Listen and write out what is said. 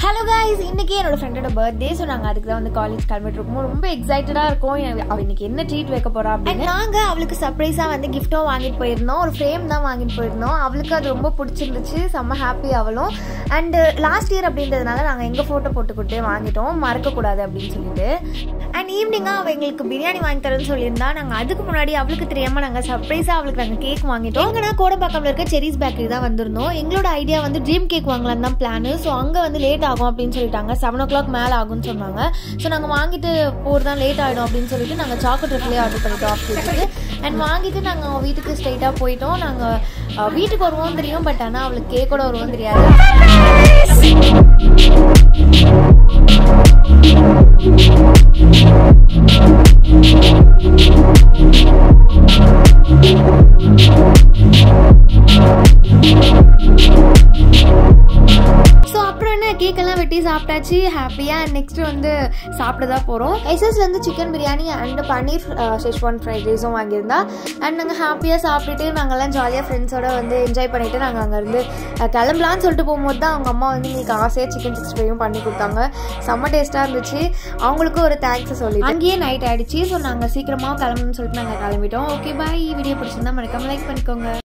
hello guys இன்னைக்கு என்னோட ஃப்ரெண்டோட பர்த்டே ஸோ நாங்கள் அதுக்கு தான் வந்து காலேஜ் கிளம்பிட்டு இருக்கோம் ரொம்ப எக்ஸைட்டடாக இருக்கும் எனக்கு- அவ இன்னைக்கு என்ன ட்ரீட் வைக்க போறா அப்படின்னு நாங்கள் அவளுக்கு சர்ப்ரைஸாக வந்து கிஃப்ட்டும் வாங்கிட்டு போயிருந்தோம் ஒரு ஃப்ரேம் தான் வாங்கிட்டு போயிருந்தோம் அவளுக்கு அது ரொம்ப பிடிச்சிருந்துச்சு செம்ம ஹாப்பி அவளும் அண்ட் லாஸ்ட் இயர் அப்படின்றதுனால நாங்கள் எங்கள் ஃபோட்டோ போட்டுக்கிட்டு வாங்கிட்டோம் மறக்கக்கூடாது அப்படின்னு சொல்லிட்டு அண்ட் ஈவினிங்காக அவள் எங்களுக்கு பிரியாணி வாங்கி தரேன்னு சொல்லியிருந்தா நாங்கள் அதுக்கு முன்னாடி அவளுக்கு தெரியாமல் நாங்கள் சர்ப்ரைஸாக அவளுக்கு நாங்கள் கேக் வாங்கிட்டோம் எங்கன்னா கோடம்பாக்கம்ல இருக்க செரிஸ் பேக்கரி தான் வந்திருந்தோம் எங்களோட ஐடியா வந்து ட்ரீம் கேக் வாங்கலாம் தான் பிளான் ஸோ அங்கே வந்து லேட் ஆகும் அப்படின்னு சொல்லிட்டாங்க செவன் ஓ கிளாக் மேலே ஆகும்னு சொன்னாங்க ஸோ நாங்கள் வாங்கிட்டு போகிறது தான் லேட் ஆகிடும் அப்படின்னு சொல்லிட்டு நாங்கள் சாக்லேட் ட்ரிப்லேயே ஆர்டர் பண்ணிட்டோம் அப்படின்னு அண்ட் வாங்கிட்டு நாங்கள் வீட்டுக்கு ஸ்ட்ரைட்டாக போயிட்டோம் நாங்கள் வீட்டுக்கு வருவோம் தெரியும் பட் ஆனால் அவளுக்கு கேக்கோட வருவோம் தெரியாது ஸோ அப்புறம் என்ன கேக் எல்லாம் வெட்டி சாப்பிட்டாச்சு ஹாப்பியாக நெக்ஸ்ட் வந்து சாப்பிட தான் போகிறோம் எஸ்எஸ்லேருந்து chicken biryani and paneer Schezwan fried ரைஸும் வாங்கியிருந்தா அண்ட் நாங்கள் ஹாப்பியாக சாப்பிட்டுட்டு நாங்கள்லாம் ஜாலியாக ஃப்ரெண்ட்ஸோட வந்து என்ஜாய் பண்ணிவிட்டு நாங்கள் அங்கேருந்து கிளம்பலான்னு சொல்லிட்டு போகும்போது தான் அவங்க அம்மா வந்து இன்னைக்கு ஆசையாக சிக்கன் சிக்ஸ்டி ஃபைவும் பண்ணி கொடுத்தாங்க செம்ம டேஸ்ட்டாக இருந்துச்சு அவங்களுக்கும் ஒரு தேங்க்ஸ் சொல்லி அங்கேயே நைட் ஆயிடுச்சு ஸோ நாங்கள் சீக்கிரமாக கிளம்பணும்னு சொல்லிட்டு நாங்கள் கிளம்பிட்டோம் ஓகே பாய் வீடியோ பிடிச்சிருந்தா மறக்காம லைக் பண்ணிக்கோங்க